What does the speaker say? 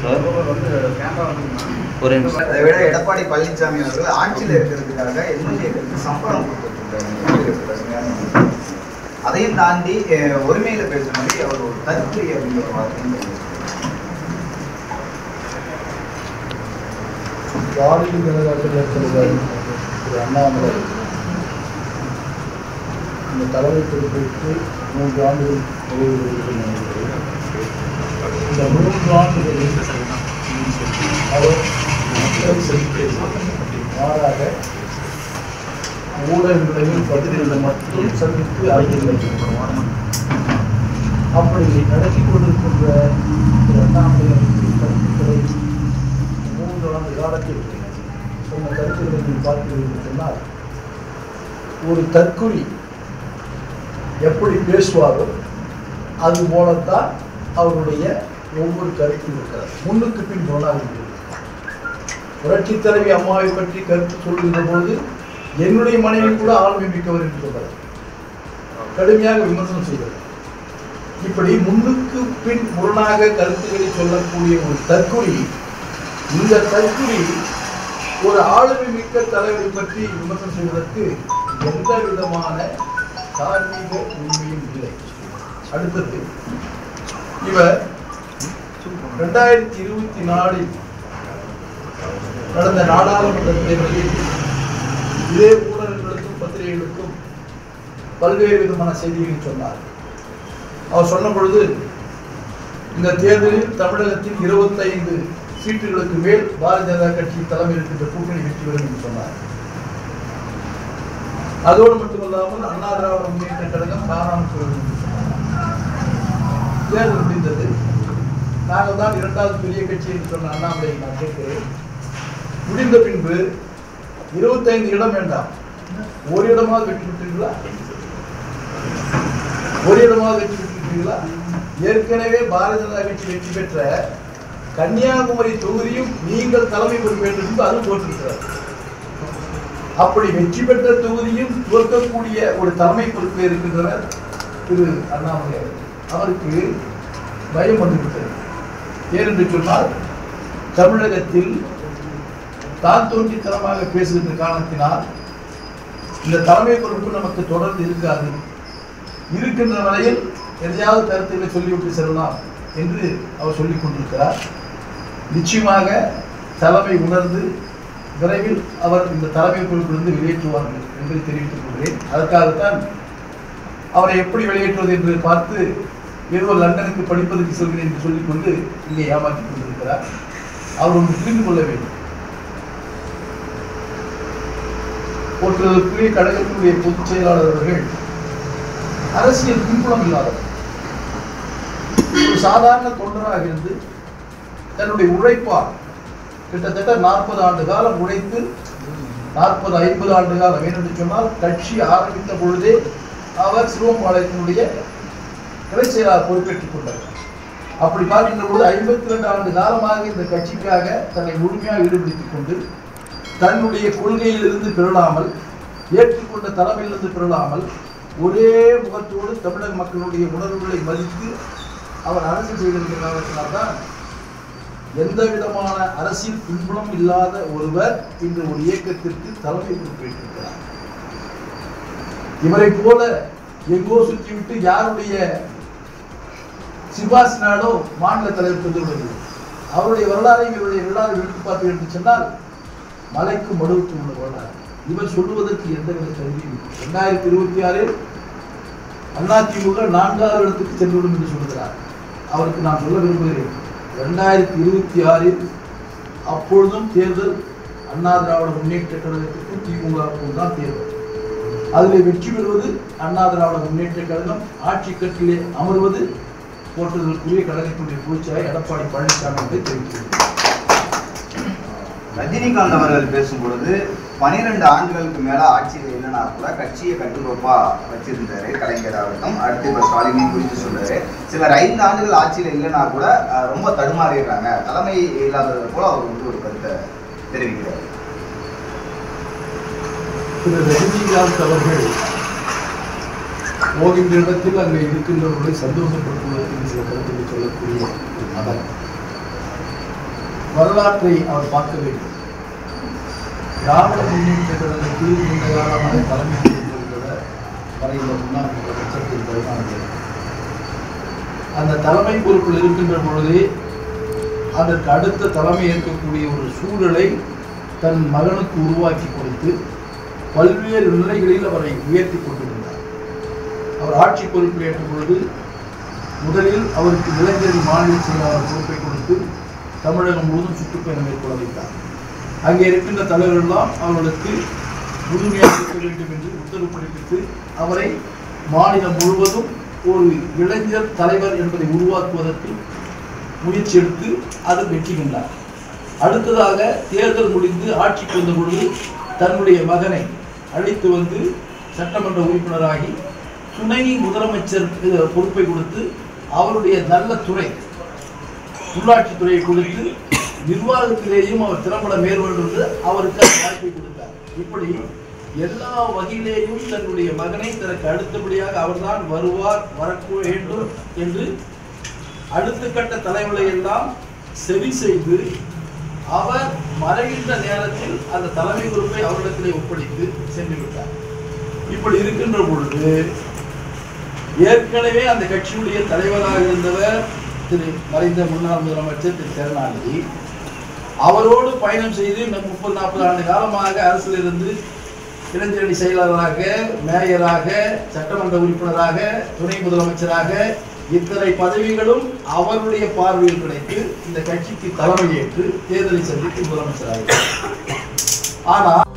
ஒரு நிமிஷம் அதை விட எடப்பாடி பழனிசாமி அவர்கள் ஆட்சியில் இருக்கிறதுக்காக எம்எல்ஏக்களுக்கு சம்பளம் கொடுத்துருக்காங்க அதையும் தாண்டி அஹ், ஒருமையில பேசுற மாதிரி அவர் ஒரு தற்கொலை அப்படிங்கிற ஒரு வார்த்தையும் சொல்லியிருக்காரு. பாரதிய ஜனதா கட்சியில் தலைவர் திரு அண்ணாமலை இந்த தலைமை பொறுப்பேற்று மூன்று ஆண்டுகள் நிறைவு நினைக்கிறேன் இந்த மூன்று ஆண்டுகளில் அவர் மக்கள் செலுத்திய மாறாக ஊடகங்களையும் பத்திரிகைகளை மட்டும் சந்தித்து அறிவியல் அப்படி நடத்தி கொண்டிருக்கின்ற திரு அண்ணாமலை அவர்களின் கருத்துக்களை மூன்று ஆண்டு காலத்தில் சொன்ன கருத்துக்களை நீங்கள் பார்க்கிறீர்கள் என்று சொன்னால் ஒரு தற்குறி எப்படி பேசுவாரோ அது போலத்தான் அவருடைய ஒவ்வொரு கருத்தும் இருக்கிறது முன்னுக்கு பின் போனால் இருக்கிறது புரட்சி தலைவி அம்மாவை பற்றி கருத்து சொல்லுகின்ற பொழுது என்னுடைய மனைவி கூட ஆளுமை மிக்கவர் என்று சொல்றார் கடுமையாக விமர்சனம் செய்கிறார் இப்படி முன்னுக்கு பின் முரணாக கருத்துக்களை சொல்லக்கூடிய ஒரு தற்குறி இந்த தற்குறி ஒரு ஆளுமை மிக்க தலைவரை பற்றி விமர்சனம் செய்வதற்கு எந்த விதமான தார்மீக உரிமையும் இல்லை அடுத்தது இவர் ரெண்டாயிரத்தி இருபத்தி நாலில் நடந்த நாடாளுமன்ற தேர்தலில் இதே ஊடகங்களுக்கும் பத்திரிகைகளுக்கும் பல்வேறு விதமான செய்திகளை சொன்னார் அவர் சொன்ன பொழுது இந்த தேர்தலில் தமிழகத்தில் இருபத்தைந்து சீட்டுகளுக்கு மேல் பாரதிய ஜனதா கட்சி தலைமையில் இருக்கின்ற கூட்டணி வெற்றி பெறும் என்று சொன்னார் அதோடு மட்டுமல்லாமல் அண்ணா திராவிட முன்னேற்ற கழகம் காணாமல் போகும் என்று சொன்னார் தேர்தல் முடிந்தது நாங்கள் தான் இரண்டாவது பெரிய கட்சி என்று சொன்ன அண்ணாமலை நான் கேட்கிறேன் முடிந்த பின்பு இருபத்தைந்து இடம் வேண்டாம் ஒரு இடமாவது வெற்றி பெற்றீர்களா ஒரு இடமாவது வெற்றி பெற்றிருக்கீங்களா ஏற்கனவே பாரதிய ஜனதா கட்சி வெற்றி பெற்ற கன்னியாகுமரி தொகுதியும் நீங்கள் தலைமை பொறுப்பேற்று என்று அது போட்டிருக்கிறார் அப்படி வெற்றி பெற்ற தொகுதியும் துவக்கக்கூடிய ஒரு தலைமை பொறுப்பே இருக்கின்றனர் திரு அண்ணாமலை அவர்கள். அவருக்கு பயம் வந்துவிட்டது ஏனென்று சொன்னால் தமிழகத்தில் தான் தோன்றித்தனமாக பேசுகின்ற காரணத்தினால் இந்த தலைமை பொறுப்பு நமக்கு தொடர்ந்து இருக்காது இருக்கின்ற வரையில் எதையாவது கருத்துக்களை சொல்லிவிட்டு செல்லலாம் என்று அவர் சொல்லிக் கொண்டிருக்கிறார் நிச்சயமாக தலைமை உணர்ந்து விரைவில் அவர் இந்த தலைமை பொறுப்பிலிருந்து வெளியேற்றுவார்கள் என்று தெரிவித்துக் கொள்கிறேன் அதற்காகத்தான் அவரை எப்படி வெளியேற்றுவது என்று பார்த்து ஏதோ லண்டனுக்கு படிப்பதற்கு செல்கிறேன் என்று சொல்லிக்கொண்டு இங்கே ஏமாற்றிக் கொண்டிருக்கிறார் அவர் ஒன்று புரிந்து கொள்ள வேண்டும் ஒருத்தருக்குரிய கழகத்தினுடைய பொதுச் செயலாளர் அவர்கள் அரசியல் பின்புலம் இல்லாதவர் ஒரு சாதாரண தொண்டராக இருந்து தன்னுடைய உழைப்பால் கிட்டத்தட்ட நாற்பது ஆண்டு காலம் உழைத்து நாற்பது ஐம்பது ஆண்டு காலம் ஏனென்று சொன்னால் கட்சி ஆரம்பித்த பொழுதே அவர் சிறுவம்பாளையத்தினுடைய இறைச் செயலாளர் பொறுப்பேற்றுக் கொண்டார் அப்படி பார்க்கின்ற பொழுது ஐம்பத்தி ரெண்டு ஆண்டு காலமாக இந்த கட்சிக்காக தன்னை முழுமையாக ஈடுபடுத்திக் கொண்டு தன்னுடைய கொள்கையிலிருந்து பிறழாமல் ஏற்றுக்கொண்ட தலைமையிலிருந்து பிறழாமல் ஒரே முகத்தோடு தமிழக மக்களுடைய உணர்வுகளை மதித்து அவர் அரசு செய்திருக்கிற காரணத்தினால்தான் எந்த விதமான அரசியல் பின்புலம் இல்லாத ஒருவர் இன்று ஒரு இயக்கத்திற்கு தலைமை பொறுப்பேற்றிருக்கிறார் இவரை போல எங்கோ சுற்றிவிட்டு யாருடைய சிபாஸ் நாடோ மாநில தலைவர் பெற்றுள்ளது அவருடைய வரலாறை இவருடைய வரலாறு எடுத்து பார்த்து என்று சொன்னால் மலைக்கு மடுவுக்கு உள்ள வரலாறு இவர் சொல்லுவதற்கு எந்த வித கருவியும் இல்லை ரெண்டாயிரத்தி இருபத்தி ஆறில் அதிமுக நான்காவது இடத்துக்கு சென்றுவிடும் என்று சொல்கிறார் அவருக்கு நான் சொல்ல விரும்புகிறேன் ரெண்டாயிரத்தி இருபத்தி ஆறில் அப்பொழுதும் தேர்தல் அண்ணா திராவிட முன்னேற்ற கழகத்துக்கும் திமுகவுக்கும் தான் தேர்தல் அதில் வெற்றி பெறுவது அண்ணா திராவிட முன்னேற்ற கழகம் ஆட்சி கட்டிலே அமர்வது போன்றதற்குரிய கழகத்தினுடைய பொதுச்சாய் எடப்பாடி பழனிசாமி என்பதை தெரிவித்துள்ளது ரஜினிகாந்த் அவர்கள் பேசும்பொழுது பனிரெண்டு ஆண்டுகளுக்கு மேல ஆட்சியில் இல்லைனா கூட கட்சியை கட்டுக்கோப்பா வச்சிருந்தாரு கலைஞர் ஆகட்டும் அடுத்து இப்ப ஸ்டாலினையும் குறித்து சொல்றாரு சிலர் ஐந்து ஆண்டுகள் ஆட்சியில் இல்லைனா கூட அஹ், ரொம்ப தடுமாறிடுறாங்க தலைமை இல்லாதது போல அவர் வந்து ஒரு கருத்தை தெரிவிக்கிறார் திரு ரஜினிகாந்த் அவர்கள் போகின்ற இடத்தில் அங்கே இருக்கின்றவர்களை சந்தோஷப்படுத்துவதற்கு சில கருத்துக்களை சொல்லக்கூடிய ஒரு நபர் வரலாற்றை அவர் பார்க்க வேண்டும் திராவிட முன்னேற்ற கழகத்தில் நீண்ட காலமாக தலைமை பொறுப்பிருந்தவர் மறைந்த முன்னாள் முதலமைச்சர் திரு கருணாநிதி அந்த தலைமை பொறுப்பில் இருக்கின்ற பொழுதே அதற்கு அடுத்த தலைமை ஏற்கக்கூடிய ஒரு சூழலை தன் மகனுக்கு உருவாக்கி கொடுத்து பல்வேறு நிலைகளில் அவரை உயர்த்தி கொண்டிருந்தார் அவர் ஆட்சி பொறுப்பில் ஏற்ற பொழுது முதலில் அவருக்கு இளைஞர் மாநில செயலாளர் பொறுப்பை கொடுத்து தமிழகம் முழுவதும் சுற்றுப்பயணம் மேற்கொள்ள வைத்தார் அங்கே இருக்கின்ற தலைவர்களெல்லாம் அவர்களுக்கு முழுமையாக இருக்க வேண்டும் என்று உத்தரவு பிறப்பித்து அவரை மாநிலம் முழுவதும் ஒரு இளைஞர் தலைவர் என்பதை உருவாக்குவதற்கு முயற்சி எடுத்து அது வெற்றி கண்டார் அடுத்ததாக தேர்தல் முடிந்து ஆட்சிக்கு வந்த பொழுது தன்னுடைய மகனை அழைத்து வந்து சட்டமன்ற உறுப்பினராகி துணை முதலமைச்சர் அஹ், பொறுப்பை கொடுத்து அவருடைய நல்ல துறை உள்ளாட்சி துறையை கொடுத்து நிர்வாகத்திலேயும் அவர் திறம்பட மேற்கொண்டு வந்து அவருக்கு அந்த வாய்ப்பை கொடுத்தார் இப்படி எல்லா வகையிலேயும் தன்னுடைய மகனை தனக்கு அடுத்தபடியாக அவர்தான் வருவார் வரக்கூ வேண்டும் என்று அடுத்த கட்ட தலைவர்களை எல்லாம் சரி செய்து அவர் மறைகின்ற நேரத்தில் அந்த தலைமை பொறுப்பை அவரிடத்திலே ஒப்படைத்து சென்று விட்டார் இப்படி இருக்கின்ற பொழுது ஏற்கனவே அந்த கட்சியுடைய தலைவராக இருந்தவர் திரு மறைந்த முன்னாள் முதலமைச்சர் திரு கருணாநிதி அவரோடு பயணம் செய்து இந்த முப்பது நாற்பது ஆண்டு காலமாக அரசில் இருந்து இளைஞரணி செயலாளராக மேயராக சட்டமன்ற உறுப்பினராக துணை முதலமைச்சராக இத்தனை பதவிகளும் அவருடைய பார்வையில் கிடைத்து இந்த கட்சிக்கு தலைமையேற்று தேர்தலை சந்தித்து முதலமைச்சராக ஆனால்